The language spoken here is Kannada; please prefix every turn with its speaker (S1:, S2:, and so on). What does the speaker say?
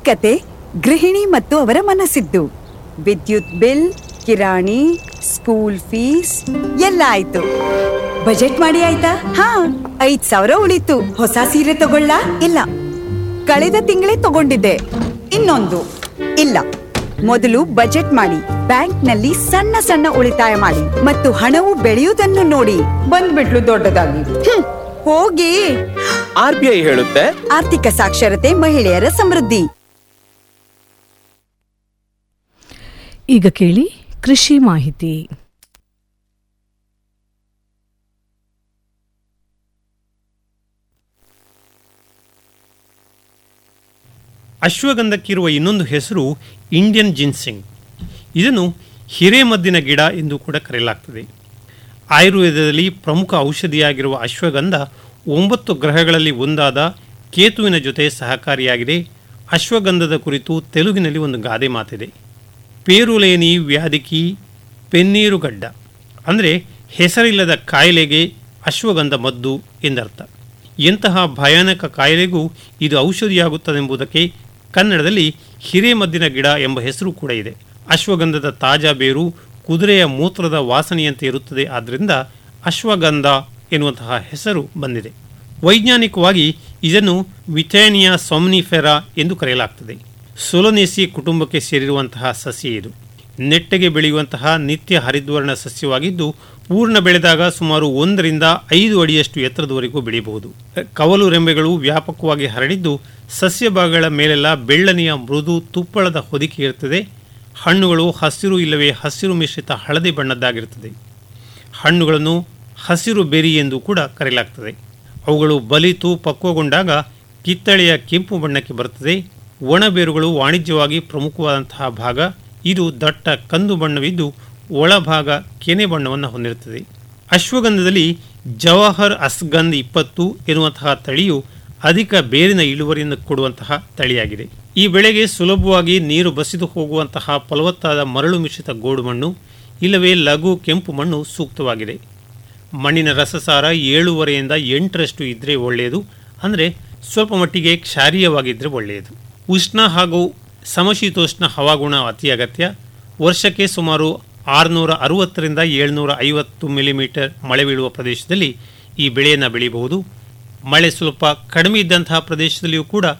S1: ಕತೆ ಗೃಹಿಣಿ ಮತ್ತು ಅವರ ಮನಸ್ಸಿದ್ದು ವಿದ್ಯುತ್ ಬಿಲ್ ಕಿರಾಣಿ ಸ್ಕೂಲ್ ಫೀಸ್ ಎಲ್ಲ ಆಯ್ತು ಬಜೆಟ್ ಮಾಡಿ ಆಯ್ತಾ ಹಾ ಐದ್ ಸಾವಿರ ಉಳಿತು ಹೊಸ ಸೀರೆ ತಗೊಳ್ಳ ಇಲ್ಲ ಕಳೆದ ತಿಂಗಳೇ ತಗೊಂಡಿದ್ದೆ ಇನ್ನೊಂದು ಇಲ್ಲ ಮೊದಲು ಬಜೆಟ್ ಮಾಡಿ ಬ್ಯಾಂಕ್ನಲ್ಲಿ ಸಣ್ಣ ಸಣ್ಣ ಉಳಿತಾಯ ಮಾಡಿ ಮತ್ತು ಹಣವು ಬೆಳೆಯುವುದನ್ನು ನೋಡಿ ಬಂದ್ಬಿಟ್ಲು ದೊಡ್ಡದಾಗಿ ಹ್ಮ್, ಹೋಗಿ
S2: ಆರ್ ಬಿ ಐ ಹೇಳುತ್ತೆ
S1: ಆರ್ಥಿಕ ಸಾಕ್ಷರತೆ ಮಹಿಳೆಯರ ಸಮೃದ್ಧಿ
S3: ಈಗ ಕೇಳಿ ಕೃಷಿ ಮಾಹಿತಿ
S4: ಅಶ್ವಗಂಧಕ್ಕಿರುವ ಇನ್ನೊಂದು ಹೆಸರು ಇಂಡಿಯನ್ ಜಿನ್ಸಿಂಗ್ ಇದನ್ನು ಹಿರೇಮದ್ದಿನ ಗಿಡ ಎಂದು ಕೂಡ ಕರೆಯಲಾಗ್ತದೆ ಆಯುರ್ವೇದದಲ್ಲಿ ಪ್ರಮುಖ ಔಷಧಿಯಾಗಿರುವ ಅಶ್ವಗಂಧ ಒಂಬತ್ತು ಗ್ರಹಗಳಲ್ಲಿ ಒಂದಾದ ಕೇತುವಿನ ಜೊತೆ ಸಹಕಾರಿಯಾಗಿದೆ ಅಶ್ವಗಂಧದ ಕುರಿತು ತೆಲುಗಿನಲ್ಲಿ ಒಂದು ಗಾದೆ ಮಾತಿದೆ ಪೇರುಲೇನಿ ವ್ಯಾಧಿಕಿ ಪೆನ್ನೀರುಗಡ್ಡ ಅಂದರೆ ಹೆಸರಿಲ್ಲದ ಕಾಯಿಲೆಗೆ ಅಶ್ವಗಂಧ ಮದ್ದು ಎಂದರ್ಥ ಎಂತಹ ಭಯಾನಕ ಕಾಯಿಲೆಗೂ ಇದು ಔಷಧಿಯಾಗುತ್ತದೆಂಬುದಕ್ಕೆ ಕನ್ನಡದಲ್ಲಿ ಹಿರೇಮದ್ದಿನ ಗಿಡ ಎಂಬ ಹೆಸರು ಕೂಡ ಇದೆ ಅಶ್ವಗಂಧದ ತಾಜಾ ಬೇರು ಕುದುರೆಯ ಮೂತ್ರದ ವಾಸನೆಯಂತೆ ಇರುತ್ತದೆ ಆದ್ದರಿಂದ ಅಶ್ವಗಂಧ ಎನ್ನುವಂತಹ ಹೆಸರು ಬಂದಿದೆ ವೈಜ್ಞಾನಿಕವಾಗಿ ಇದನ್ನು ವಿಥೇನಿಯಾ ಸೊಮ್ನಿಫೆರಾ ಎಂದು ಕರೆಯಲಾಗ್ತದೆ ಸೊಲೊನೆಸಿ ಕುಟುಂಬಕ್ಕೆ ಸೇರಿರುವಂತಹ ಸಸ್ಯ ಇದು ನೆಟ್ಟಗೆ ಬೆಳೆಯುವಂತಹ ನಿತ್ಯ ಹರಿದ್ವರ್ಣ ಸಸ್ಯವಾಗಿದ್ದು ಪೂರ್ಣ ಬೆಳೆದಾಗ ಸುಮಾರು ಒಂದರಿಂದ ಐದು ಅಡಿಯಷ್ಟು ಎತ್ತರದವರೆಗೂ ಬೆಳೆಯಬಹುದು ಕವಲು ರೆಂಬೆಗಳು ವ್ಯಾಪಕವಾಗಿ ಹರಡಿದ್ದು ಸಸ್ಯ ಭಾಗಗಳ ಮೇಲೆಲ್ಲ ಬೆಳ್ಳನೆಯ ಮೃದು ತುಪ್ಪಳದ ಹೊದಿಕೆ ಇರುತ್ತದೆ ಹಣ್ಣುಗಳು ಹಸಿರು ಇಲ್ಲವೇ ಹಸಿರು ಮಿಶ್ರಿತ ಹಳದಿ ಬಣ್ಣದ್ದಾಗಿರುತ್ತದೆ ಹಣ್ಣುಗಳನ್ನು ಹಸಿರು ಬೆರಿ ಎಂದು ಕೂಡ ಕರೆಯಲಾಗ್ತದೆ ಅವುಗಳು ಬಲಿತು ಪಕ್ವಗೊಂಡಾಗ ಕಿತ್ತಳೆಯ ಕೆಂಪು ಬಣ್ಣಕ್ಕೆ ಬರುತ್ತದೆ ಒಣಬೇರುಗಳು ವಾಣಿಜ್ಯವಾಗಿ ಪ್ರಮುಖವಾದಂತಹ ಭಾಗ ಇದು ದಟ್ಟ ಕಂದು ಬಣ್ಣವಿದ್ದು ಒಳಭಾಗ ಕೆನೆ ಬಣ್ಣವನ್ನು ಹೊಂದಿರುತ್ತದೆ ಅಶ್ವಗಂಧದಲ್ಲಿ ಜವಾಹರ್ ಅಸ್ಗಂಧ್ ಇಪ್ಪತ್ತು ಎನ್ನುವಂತಹ ತಳಿಯು ಅಧಿಕ ಬೇರಿನ ಇಳುವರಿಯನ್ನು ಕೊಡುವಂತಹ ತಳಿಯಾಗಿದೆ ಈ ಬೆಳೆಗೆ ಸುಲಭವಾಗಿ ನೀರು ಬಸಿದು ಹೋಗುವಂತಹ ಫಲವತ್ತಾದ ಮರಳು ಮಿಶ್ರಿತ ಗೋಡು ಮಣ್ಣು ಇಲ್ಲವೇ ಲಘು ಕೆಂಪು ಮಣ್ಣು ಸೂಕ್ತವಾಗಿದೆ ಮಣ್ಣಿನ ರಸಸಾರ ಏಳೂವರೆಯಿಂದ ಎಂಟರಷ್ಟು ಇದ್ದರೆ ಒಳ್ಳೆಯದು ಅಂದರೆ ಸ್ವಲ್ಪ ಮಟ್ಟಿಗೆ ಕ್ಷಾರೀಯವಾಗಿದ್ದರೆ ಒಳ್ಳೆಯದು ಉಷ್ಣ ಹಾಗೂ ಸಮಶೀತೋಷ್ಣ ಹವಾಗುಣ ಅತಿ ಅಗತ್ಯ ವರ್ಷಕ್ಕೆ ಸುಮಾರು ಆರುನೂರ ಅರುವತ್ತರಿಂದ ಏಳ್ನೂರ ಐವತ್ತು ಮಿಲಿಮೀಟರ್ ಮಳೆ ಬೀಳುವ ಪ್ರದೇಶದಲ್ಲಿ ಈ ಬೆಳೆಯನ್ನು ಬೆಳೆಯಬಹುದು ಮಳೆ ಸ್ವಲ್ಪ ಕಡಿಮೆ ಇದ್ದಂತಹ ಪ್ರದೇಶದಲ್ಲಿಯೂ ಕೂಡ